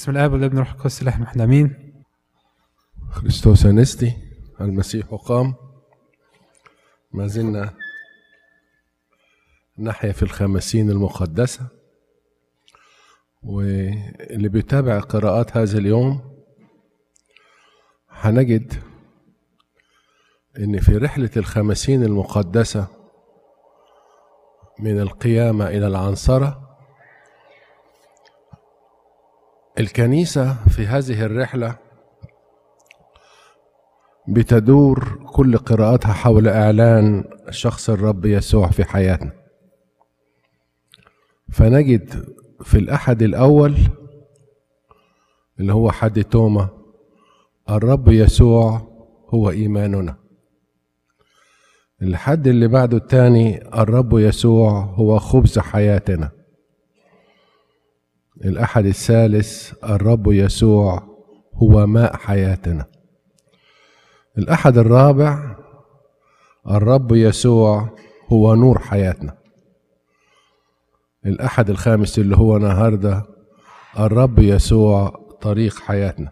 بسم الاب والابن والروح القدس اللي احنا احنا مين خريستوس أنستي المسيح قام ما زلنا نحيا في الخمسين المقدسة واللي بيتابع قراءات هذا اليوم هنجد ان في رحلة الخمسين المقدسة من القيامة إلى العنصرة الكنيسة في هذه الرحلة بتدور كل قراءاتها حول إعلان شخص الرب يسوع في حياتنا فنجد في الأحد الأول اللي هو حد توما الرب يسوع هو إيماننا الحد اللي بعده الثاني الرب يسوع هو خبز حياتنا الأحد الثالث الرب يسوع هو ماء حياتنا الأحد الرابع الرب يسوع هو نور حياتنا الأحد الخامس اللي هو النهارده الرب يسوع طريق حياتنا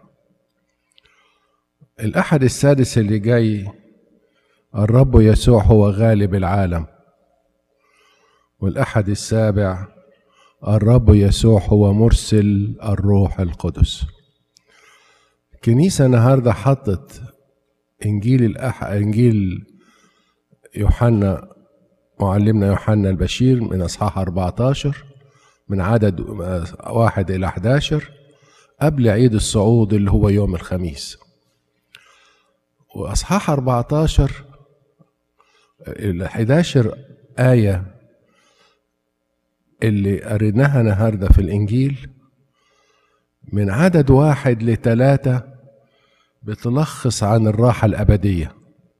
الأحد السادس اللي جاي الرب يسوع هو غالب العالم والأحد السابع الرب يسوع هو مرسل الروح القدس الكنيسة النهاردة حطت إنجيل الأح... إنجيل يوحنا معلمنا يوحنا البشير من أصحاح 14 من عدد واحد إلى 11 قبل عيد الصعود اللي هو يوم الخميس وأصحاح 14 ال 11 آية اللي قريناها النهارده في الإنجيل من عدد واحد لثلاثة بتلخص عن الراحة الأبدية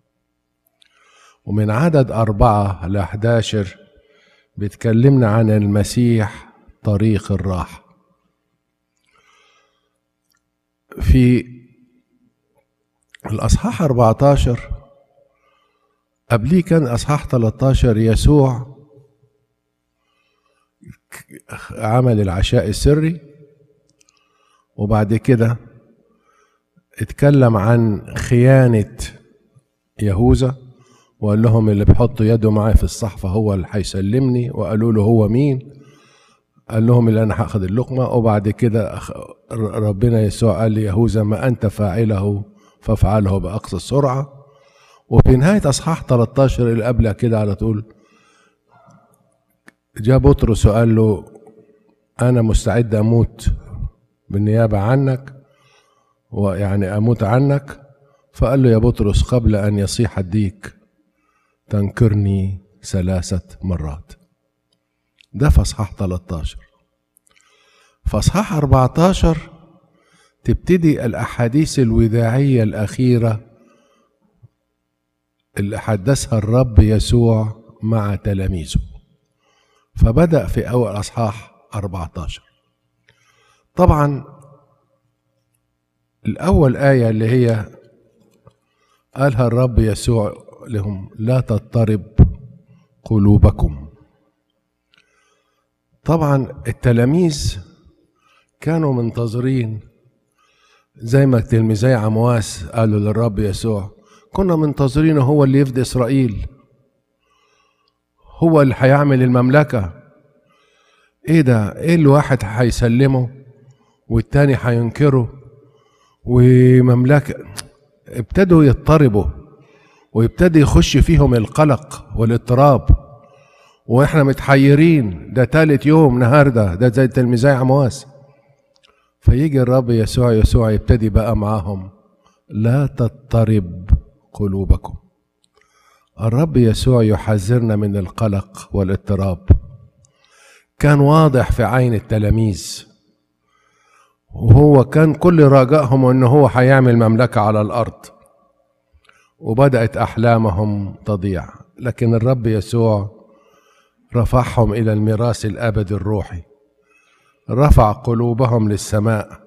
ومن عدد أربعة لأحداشر بتكلمنا عن المسيح طريق الراحة في الأصحاح 14 قبليه كان أصحاح 13 يسوع عمل العشاء السري وبعد كده اتكلم عن خيانة يهوذا وقال لهم اللي بيحط يده معايا في الصحفة هو اللي هيسلمني وقالوا له هو مين قال لهم اللي انا هاخد اللقمة وبعد كده ربنا يسوع قال لي يهوذا ما انت فاعله فافعله باقصى السرعة وفي نهاية اصحاح 13 اللي قبلها كده على طول جاء بطرس وقال له انا مستعد اموت بالنيابة عنك ويعني اموت عنك فقال له يا بطرس قبل ان يصيح الديك تنكرني ثلاثة مرات ده في اصحاح 13 في اصحاح 14 تبتدي الاحاديث الوداعية الاخيرة اللي حدثها الرب يسوع مع تلاميذه فبدأ في أول أصحاح 14 طبعا الأول آية اللي هي قالها الرب يسوع لهم لا تضطرب قلوبكم طبعا التلاميذ كانوا منتظرين زي ما تلميذي عمواس قالوا للرب يسوع كنا منتظرينه هو اللي يفدي اسرائيل هو اللي هيعمل المملكه ايه ده ايه الواحد هيسلمه والتاني هينكره ومملكه ابتدوا يضطربوا ويبتدي يخش فيهم القلق والاضطراب واحنا متحيرين ده تالت يوم نهارده ده زي تلميذي عمواس فيجي الرب يسوع يسوع يبتدي بقى معاهم لا تضطرب قلوبكم الرب يسوع يحذرنا من القلق والاضطراب كان واضح في عين التلاميذ وهو كان كل رجائهم انه هو هيعمل مملكه على الارض وبدات احلامهم تضيع لكن الرب يسوع رفعهم الى الميراث الابدي الروحي رفع قلوبهم للسماء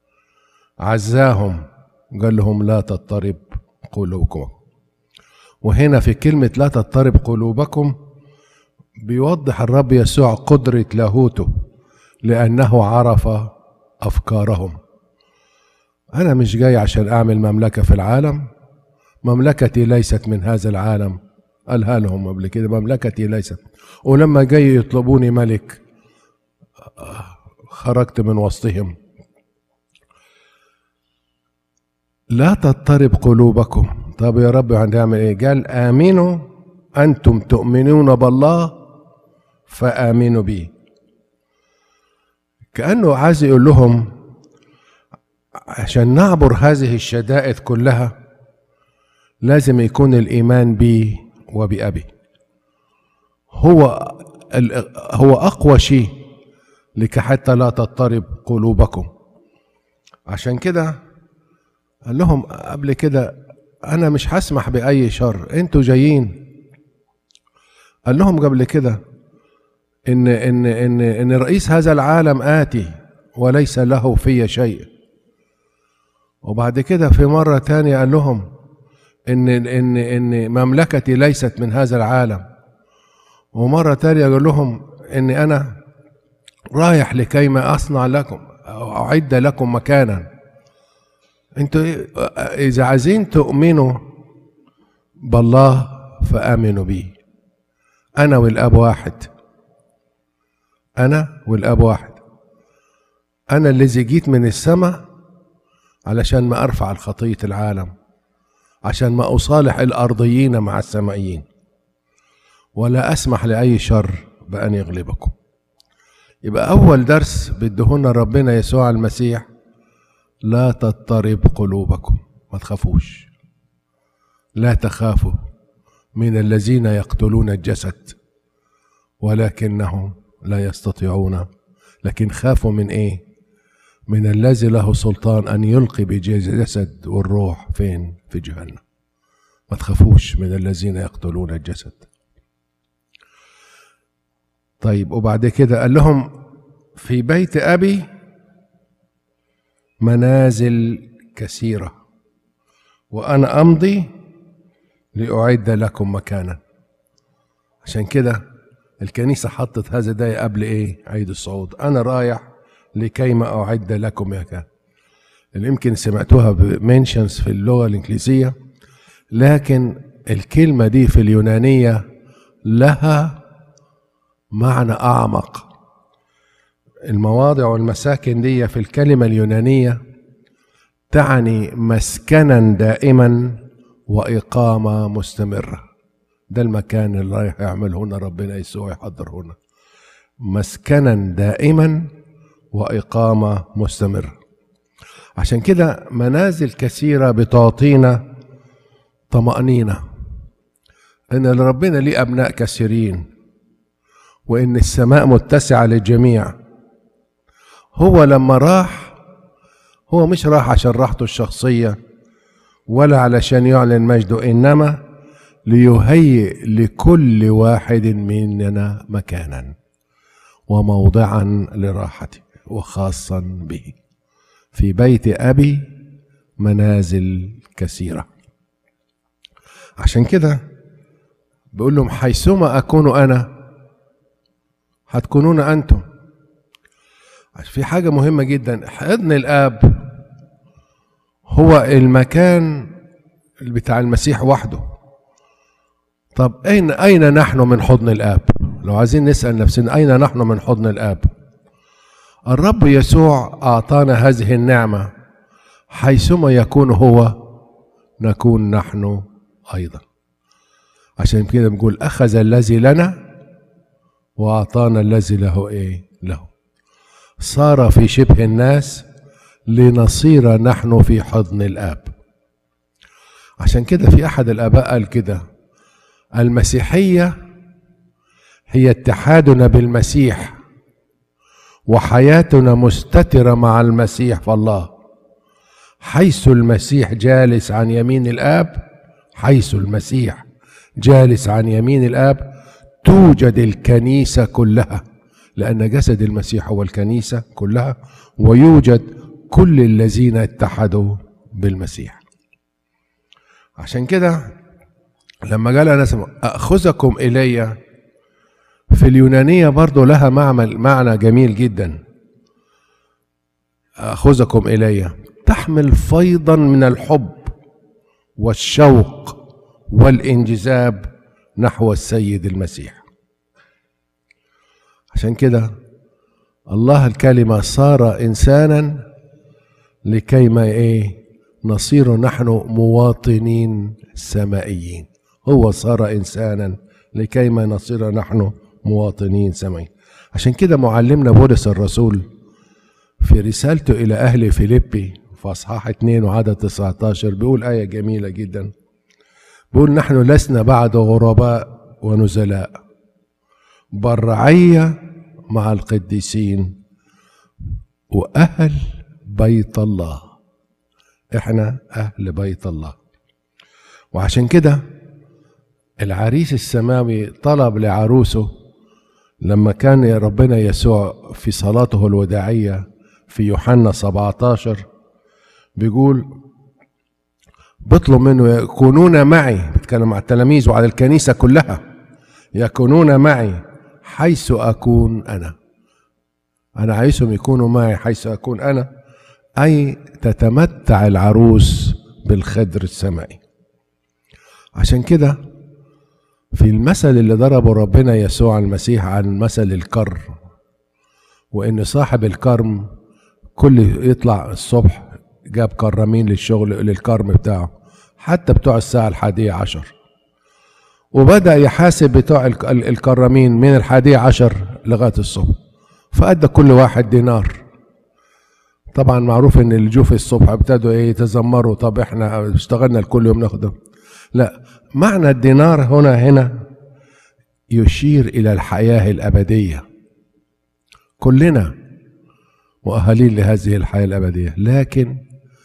عزاهم قال لهم لا تضطرب قلوبكم وهنا في كلمة لا تضطرب قلوبكم بيوضح الرب يسوع قدرة لاهوته لأنه عرف افكارهم انا مش جاي عشان اعمل مملكه في العالم مملكتي ليست من هذا العالم قالها لهم قبل كده مملكتي ليست ولما جاي يطلبوني ملك خرجت من وسطهم لا تضطرب قلوبكم طب يا رب هنعمل ايه قال امنوا انتم تؤمنون بالله فامنوا بي كانه عايز يقول لهم عشان نعبر هذه الشدائد كلها لازم يكون الايمان بي وبابي هو هو اقوى شيء لكي حتى لا تضطرب قلوبكم عشان كده قال لهم قبل كده انا مش هسمح باي شر انتوا جايين قال لهم قبل كده ان ان ان ان رئيس هذا العالم اتي وليس له في شيء وبعد كده في مره تانية قال لهم ان ان ان مملكتي ليست من هذا العالم ومره تانية قال لهم اني انا رايح لكيما اصنع لكم او اعد لكم مكانا انتوا اذا عايزين تؤمنوا بالله فامنوا بي انا والاب واحد انا والاب واحد انا الذي جيت من السماء علشان ما ارفع الخطيه العالم عشان ما اصالح الارضيين مع السمائيين ولا اسمح لاي شر بان يغلبكم يبقى اول درس بيدهنا ربنا يسوع المسيح لا تضطرب قلوبكم ما تخافوش لا تخافوا من الذين يقتلون الجسد ولكنهم لا يستطيعون لكن خافوا من ايه من الذي له سلطان ان يلقي بالجسد والروح فين في جهنم ما تخافوش من الذين يقتلون الجسد طيب وبعد كده قال لهم في بيت ابي منازل كثيره وانا امضي لاعد لكم مكانا عشان كده الكنيسه حطت هذا ده قبل ايه عيد الصعود انا رايح لكيما اعد لكم مكان اللي يمكن سمعتوها بمنشنز في اللغه الانجليزيه لكن الكلمه دي في اليونانيه لها معنى اعمق المواضع والمساكن دي في الكلمه اليونانيه تعني مسكنا دائما واقامه مستمره ده المكان اللي رايح يعمله هنا ربنا يسوع يحضر هنا مسكنا دائما واقامه مستمره عشان كده منازل كثيره بتعطينا طمانينه ان ربنا ليه ابناء كثيرين وان السماء متسعه للجميع هو لما راح هو مش راح عشان راحته الشخصيه ولا علشان يعلن مجده انما ليهيئ لكل واحد مننا مكانا وموضعا لراحته وخاصا به في بيت ابي منازل كثيره عشان كده بيقول لهم حيثما اكون انا هتكونون انتم في حاجه مهمه جدا حضن الاب هو المكان بتاع المسيح وحده طب اين اين نحن من حضن الاب لو عايزين نسال نفسنا اين نحن من حضن الاب الرب يسوع اعطانا هذه النعمه حيثما يكون هو نكون نحن ايضا عشان كده بنقول اخذ الذي لنا واعطانا الذي له ايه له صار في شبه الناس لنصير نحن في حضن الاب عشان كده في احد الاباء قال كده المسيحيه هي اتحادنا بالمسيح وحياتنا مستتره مع المسيح فالله حيث المسيح جالس عن يمين الاب حيث المسيح جالس عن يمين الاب توجد الكنيسه كلها لان جسد المسيح هو الكنيسه كلها ويوجد كل الذين اتحدوا بالمسيح عشان كده لما قال انا اخذكم الي في اليونانيه برضو لها معنى معنى جميل جدا أخذكم إلي تحمل فيضا من الحب والشوق والانجذاب نحو السيد المسيح عشان كده الله الكلمة صار إنسانا لكي ما إيه نصير نحن مواطنين سمائيين هو صار إنسانا لكي ما نصير نحن مواطنين سمائيين عشان كده معلمنا بولس الرسول في رسالته إلى أهل فيليبي في أصحاح 2 وعدد 19 بيقول آية جميلة جدا بيقول نحن لسنا بعد غرباء ونزلاء بل رعية مع القديسين وأهل بيت الله احنا أهل بيت الله وعشان كده العريس السماوي طلب لعروسه لما كان ربنا يسوع في صلاته الوداعية في يوحنا 17 بيقول بيطلب منه يكونون معي بيتكلم مع التلاميذ وعلى الكنيسة كلها يكونون معي حيث أكون أنا أنا عايزهم يكونوا معي حيث أكون أنا أي تتمتع العروس بالخدر السمائي عشان كده في المثل اللي ضربه ربنا يسوع المسيح عن مثل الكر وإن صاحب الكرم كل يطلع الصبح جاب كرامين للشغل للكرم بتاعه حتى بتوع الساعة الحادية عشر وبدأ يحاسب بتوع الكرامين من الحادية عشر لغاية الصبح فأدى كل واحد دينار طبعا معروف ان اللي جو في الصبح ابتدوا ايه يتذمروا طب احنا اشتغلنا كل يوم ناخده لا معنى الدينار هنا هنا يشير الى الحياه الابديه كلنا مؤهلين لهذه الحياه الابديه لكن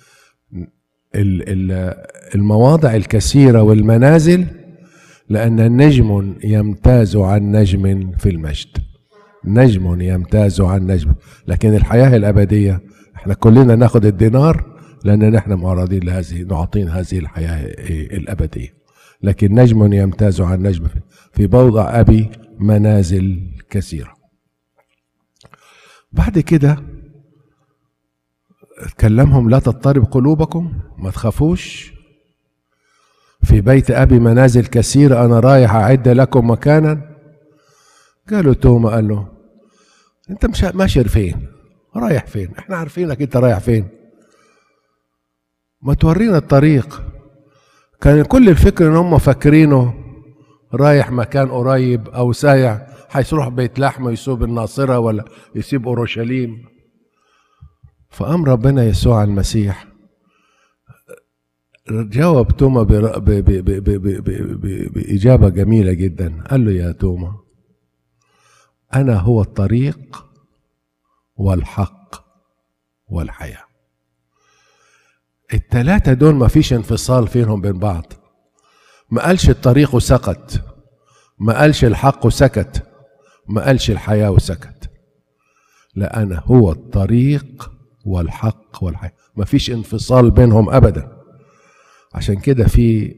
المواضع الكثيره والمنازل لان نجم يمتاز عن نجم في المجد نجم يمتاز عن نجم لكن الحياه الابديه احنا كلنا ناخد الدينار لان نحن معرضين لهذه نعطين هذه الحياه الابديه لكن نجم يمتاز عن نجم في بوضع ابي منازل كثيره بعد كده كلمهم لا تضطرب قلوبكم ما تخافوش في بيت ابي منازل كثيره انا رايح اعد لكم مكانا قالوا توما قال له انت مش ماشي فين رايح فين احنا عارفينك انت رايح فين ما تورينا الطريق كان كل الفكر ان هم فاكرينه رايح مكان قريب او سايع هيروح بيت لحمه يسوب الناصره ولا يسيب اورشليم فقام ربنا يسوع المسيح جاوب توما بإجابة جميلة جدا قال له يا توما أنا هو الطريق والحق والحياة التلاتة دول ما فيش انفصال فيهم بين بعض ما قالش الطريق وسكت ما قالش الحق وسكت ما قالش الحياة وسكت لا أنا هو الطريق والحق والحياة ما فيش انفصال بينهم أبدا عشان كده في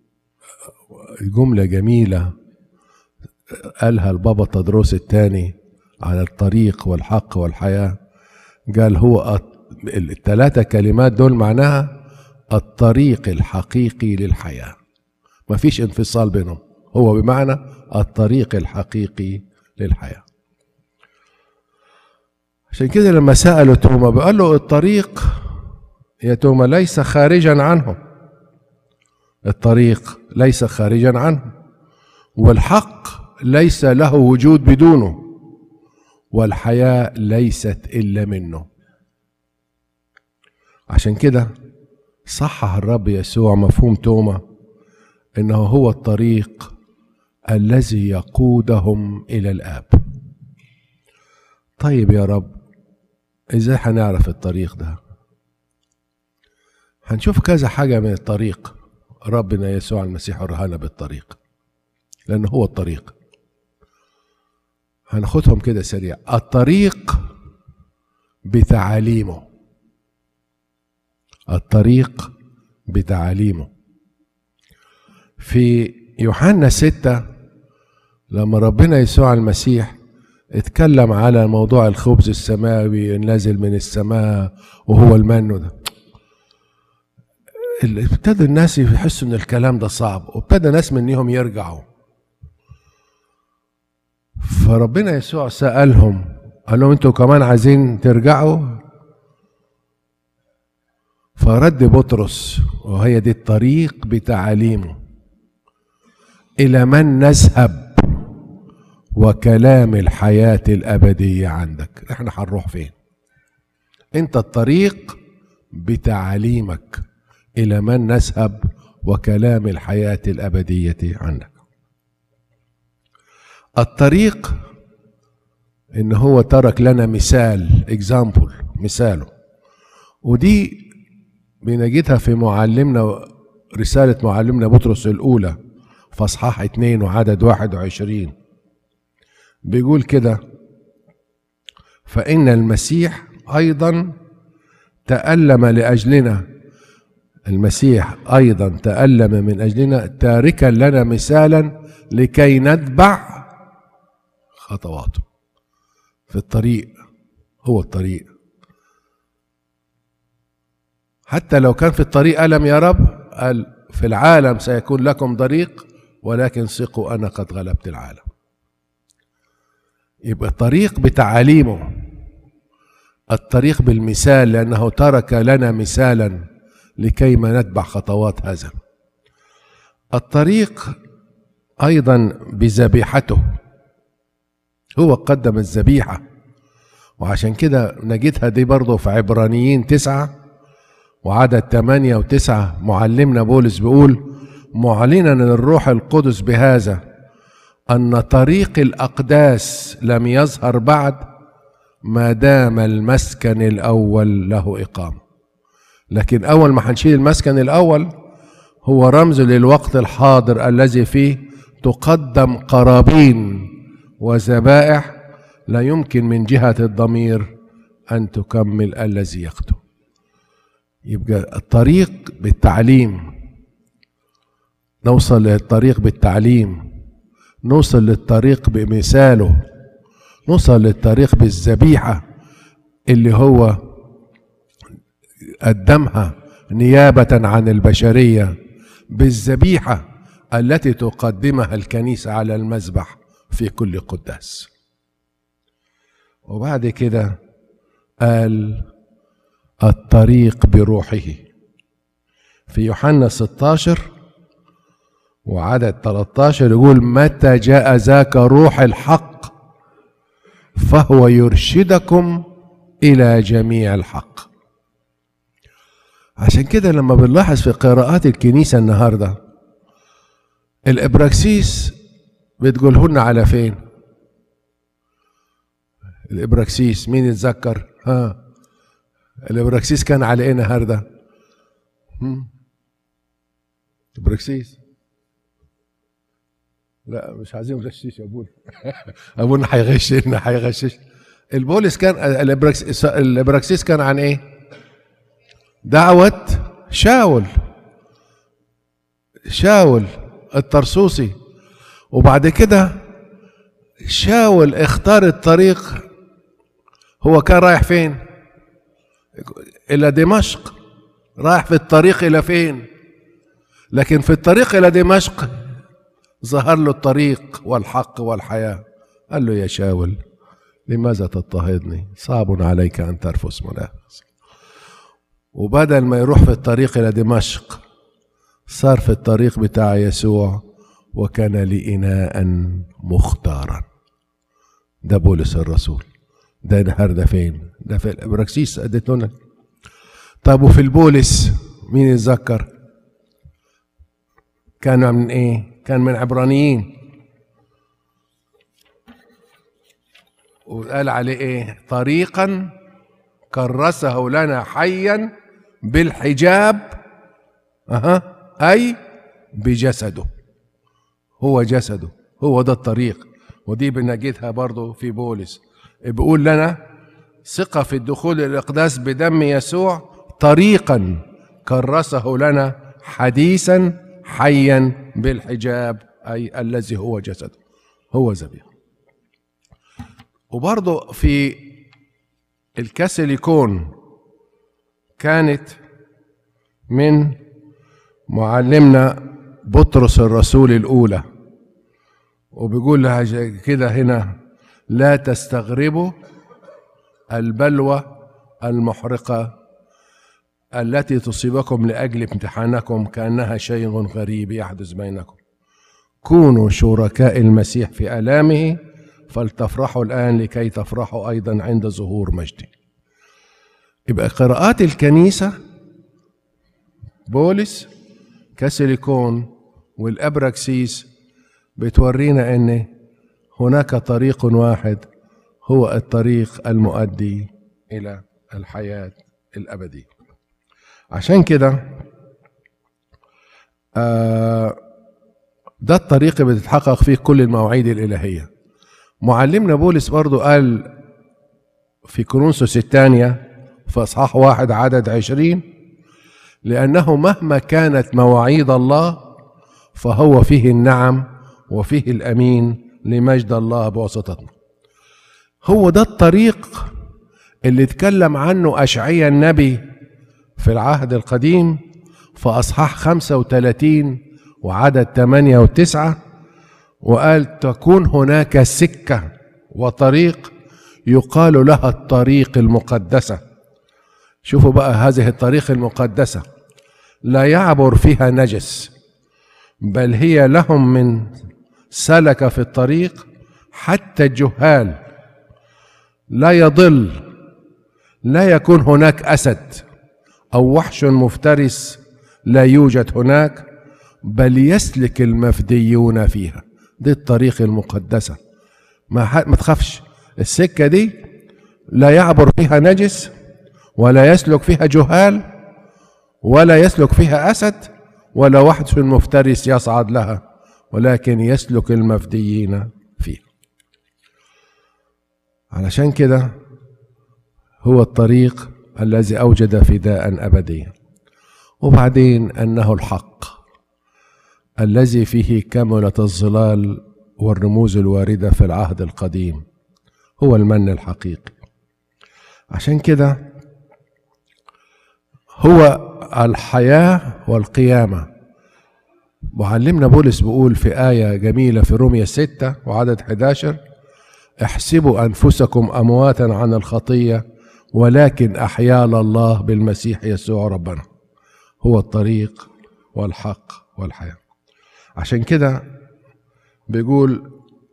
جملة جميلة قالها البابا تدروس الثاني على الطريق والحق والحياة قال هو الثلاثة كلمات دول معناها الطريق الحقيقي للحياة ما فيش انفصال بينهم هو بمعنى الطريق الحقيقي للحياة عشان كده لما سألوا توما بقال له الطريق يا توما ليس خارجا عنه الطريق ليس خارجا عنه والحق ليس له وجود بدونه والحياة ليست إلا منه عشان كده صحح الرب يسوع مفهوم توما انه هو الطريق الذي يقودهم الى الاب طيب يا رب ازاي هنعرف الطريق ده هنشوف كذا حاجة من الطريق ربنا يسوع المسيح ورهانا بالطريق لأنه هو الطريق هناخدهم كده سريع الطريق بتعاليمه الطريق بتعاليمه في يوحنا ستة لما ربنا يسوع المسيح اتكلم على موضوع الخبز السماوي النازل من السماء وهو المن ده ال- ابتدى الناس يحسوا ان الكلام ده صعب وابتدى ناس منهم يرجعوا فربنا يسوع سألهم قال لهم انتوا كمان عايزين ترجعوا فرد بطرس وهي دي الطريق بتعاليمه إلى من نذهب وكلام الحياة الأبدية عندك احنا هنروح فين انت الطريق بتعاليمك إلى من نذهب وكلام الحياة الأبدية عندك الطريق ان هو ترك لنا مثال اكزامبل مثاله ودي بنجدها في معلمنا رسالة معلمنا بطرس الأولى في أصحاح اتنين وعدد واحد وعشرين بيقول كده فإن المسيح أيضا تألم لأجلنا المسيح أيضا تألم من أجلنا تاركا لنا مثالا لكي نتبع خطواته في الطريق هو الطريق حتى لو كان في الطريق ألم يا رب قال في العالم سيكون لكم ضريق ولكن ثقوا أنا قد غلبت العالم يبقى الطريق بتعاليمه الطريق بالمثال لأنه ترك لنا مثالا لكي ما نتبع خطوات هذا الطريق أيضا بذبيحته هو قدم الذبيحة وعشان كده نجدها دي برضه في عبرانيين تسعة وعدد ثمانية وتسعة معلمنا بولس بيقول معلنا للروح القدس بهذا أن طريق الأقداس لم يظهر بعد ما دام المسكن الأول له إقامة لكن أول ما هنشيل المسكن الأول هو رمز للوقت الحاضر الذي فيه تقدم قرابين وذبائح لا يمكن من جهة الضمير أن تكمل الذي يخطو يبقى الطريق بالتعليم نوصل للطريق بالتعليم نوصل للطريق بمثاله نوصل للطريق بالذبيحة اللي هو قدمها نيابة عن البشرية بالذبيحة التي تقدمها الكنيسة على المذبح في كل قداس وبعد كده قال الطريق بروحه في يوحنا 16 وعدد 13 يقول متى جاء ذاك روح الحق فهو يرشدكم الى جميع الحق عشان كده لما بنلاحظ في قراءات الكنيسه النهارده الابراكسيس بتقوله لنا على فين الابراكسيس مين يتذكر ها الابراكسيس كان على ايه النهارده هم؟ ابراكسيس لا مش عايزين نغشش يا ابونا ابونا هيغشنا هيغشش البوليس كان الابراكسيس الابراكسيس كان عن ايه دعوة شاول شاول الطرسوسي وبعد كده شاول اختار الطريق هو كان رايح فين الى دمشق رايح في الطريق الى فين لكن في الطريق الى دمشق ظهر له الطريق والحق والحياه قال له يا شاول لماذا تضطهدني صعب عليك ان ترفس منافس وبدل ما يروح في الطريق الى دمشق صار في الطريق بتاع يسوع وكان لي اناء مختارا ده بولس الرسول ده نهار ده فين ده في الابراكسيس اديت لنا طب وفي البولس مين يتذكر كان من ايه كان من عبرانيين وقال عليه ايه طريقا كرسه لنا حيا بالحجاب أها أي بجسده هو جسده هو ده الطريق ودي بنجدها برضو في بولس بيقول لنا ثقة في الدخول الإقداس بدم يسوع طريقا كرسه لنا حديثا حيا بالحجاب أي الذي هو جسده هو ذبيحه وبرضه في الكاسيليكون كانت من معلمنا بطرس الرسول الأولى وبيقول لها كده هنا لا تستغربوا البلوى المحرقة التي تصيبكم لأجل امتحانكم كأنها شيء غريب يحدث بينكم كونوا شركاء المسيح في آلامه فلتفرحوا الآن لكي تفرحوا أيضا عند ظهور مجده يبقى قراءات الكنيسة بولس كاسيليكون والأبراكسيس بتورينا أن هناك طريق واحد هو الطريق المؤدي إلى الحياة الأبدية عشان كده آه ده الطريق اللي بتتحقق فيه كل المواعيد الإلهية معلمنا بولس برضو قال في كورنثوس الثانية في اصحاح واحد عدد عشرين لانه مهما كانت مواعيد الله فهو فيه النعم وفيه الامين لمجد الله بواسطتنا هو ده الطريق اللي اتكلم عنه اشعيا النبي في العهد القديم في اصحاح 35 وعدد 8 و9 وقال تكون هناك سكه وطريق يقال لها الطريق المقدسه شوفوا بقى هذه الطريق المقدسة لا يعبر فيها نجس بل هي لهم من سلك في الطريق حتى الجهال لا يضل لا يكون هناك أسد أو وحش مفترس لا يوجد هناك بل يسلك المفديون فيها دي الطريق المقدسة ما, ما تخافش السكة دي لا يعبر فيها نجس ولا يسلك فيها جهال ولا يسلك فيها اسد ولا وحش مفترس يصعد لها ولكن يسلك المفديين فيها علشان كده هو الطريق الذي اوجد فداء ابديا وبعدين انه الحق الذي فيه كملت الظلال والرموز الوارده في العهد القديم هو المن الحقيقي عشان كده هو الحياة والقيامة معلمنا بولس بيقول في آية جميلة في رومية ستة وعدد 11 احسبوا أنفسكم أمواتا عن الخطية ولكن أحيال الله بالمسيح يسوع ربنا هو الطريق والحق والحياة عشان كده بيقول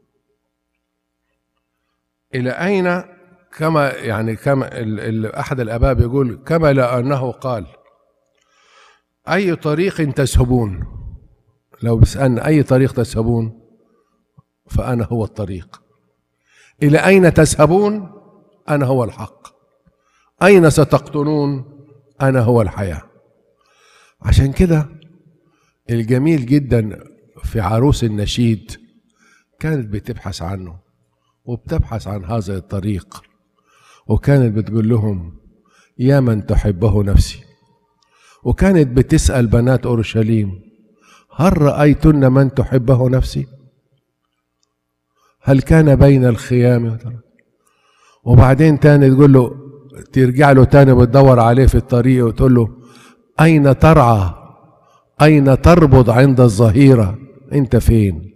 إلى أين كما يعني كما ال ال احد الاباء بيقول كما لانه قال اي طريق تذهبون لو بيسالني اي طريق تذهبون فانا هو الطريق الى اين تذهبون انا هو الحق اين ستقتلون انا هو الحياه عشان كده الجميل جدا في عروس النشيد كانت بتبحث عنه وبتبحث عن هذا الطريق وكانت بتقول لهم يا من تحبه نفسي وكانت بتسأل بنات أورشليم هل رأيتن من تحبه نفسي هل كان بين الخيام وبعدين تاني تقول له ترجع له تاني بتدور عليه في الطريق وتقول له أين ترعى أين تربض عند الظهيرة أنت فين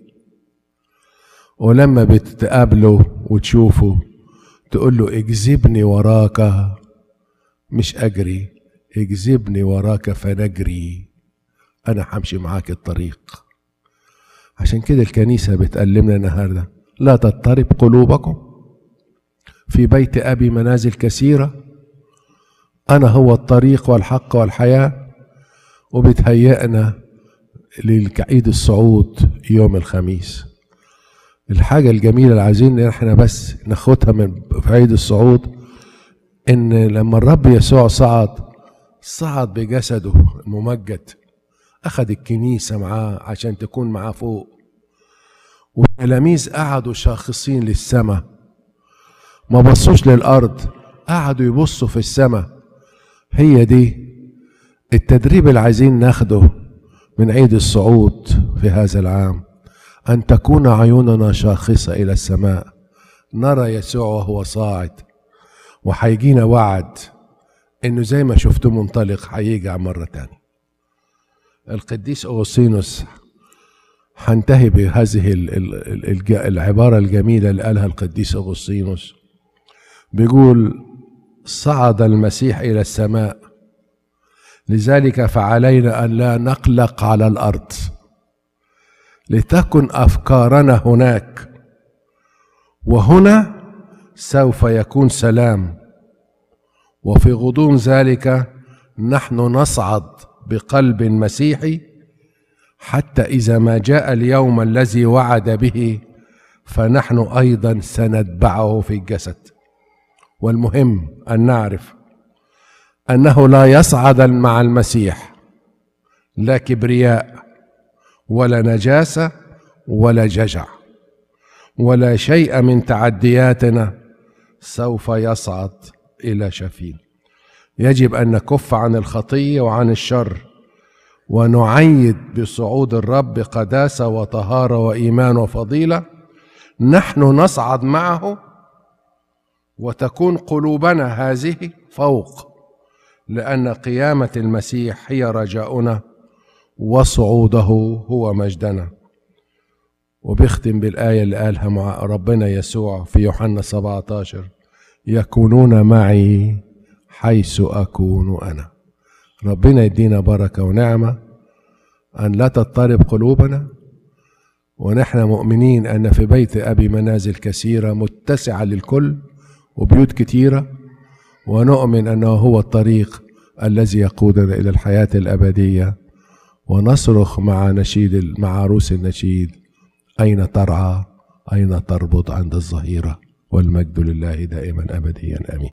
ولما بتقابله وتشوفه تقول له اجذبني وراك مش اجري اجذبني وراك فنجري انا همشي معاك الطريق عشان كده الكنيسة بتألمنا النهاردة لا تضطرب قلوبكم في بيت أبي منازل كثيرة أنا هو الطريق والحق والحياة وبتهيئنا للعيد الصعود يوم الخميس الحاجة الجميلة اللي عايزين ان احنا بس ناخدها من في عيد الصعود ان لما الرب يسوع صعد صعد بجسده الممجد اخذ الكنيسة معاه عشان تكون معاه فوق والتلاميذ قعدوا شاخصين للسماء ما بصوش للارض قعدوا يبصوا في السماء هي دي التدريب اللي عايزين ناخده من عيد الصعود في هذا العام ان تكون عيوننا شاخصه الى السماء نرى يسوع وهو صاعد وهيجينا وعد انه زي ما شفته منطلق هيجي مرة تاني القديس أوغسطينوس هنتهي بهذه ال- ال- الج- العبارة الجميلة اللي قالها القديس أغسطينوس بيقول صعد المسيح إلى السماء لذلك فعلينا أن لا نقلق على الأرض لتكن أفكارنا هناك وهنا سوف يكون سلام وفي غضون ذلك نحن نصعد بقلب مسيحي حتى اذا ما جاء اليوم الذي وعد به فنحن ايضا سنتبعه في الجسد والمهم ان نعرف انه لا يصعد مع المسيح لا كبرياء ولا نجاسه ولا ججع ولا شيء من تعدياتنا سوف يصعد الى شفين يجب ان نكف عن الخطيه وعن الشر ونعيد بصعود الرب قداسه وطهاره وايمان وفضيله نحن نصعد معه وتكون قلوبنا هذه فوق لان قيامه المسيح هي رجاؤنا وصعوده هو مجدنا وبيختم بالايه اللي قالها مع ربنا يسوع في يوحنا 17 يكونون معي حيث اكون انا ربنا يدينا بركه ونعمه ان لا تضطرب قلوبنا ونحن مؤمنين ان في بيت ابي منازل كثيره متسعه للكل وبيوت كثيره ونؤمن انه هو الطريق الذي يقودنا الى الحياه الابديه ونصرخ مع نشيد مع عروس النشيد اين ترعى اين تربط عند الظهيره والمجد لله دائما ابديا امين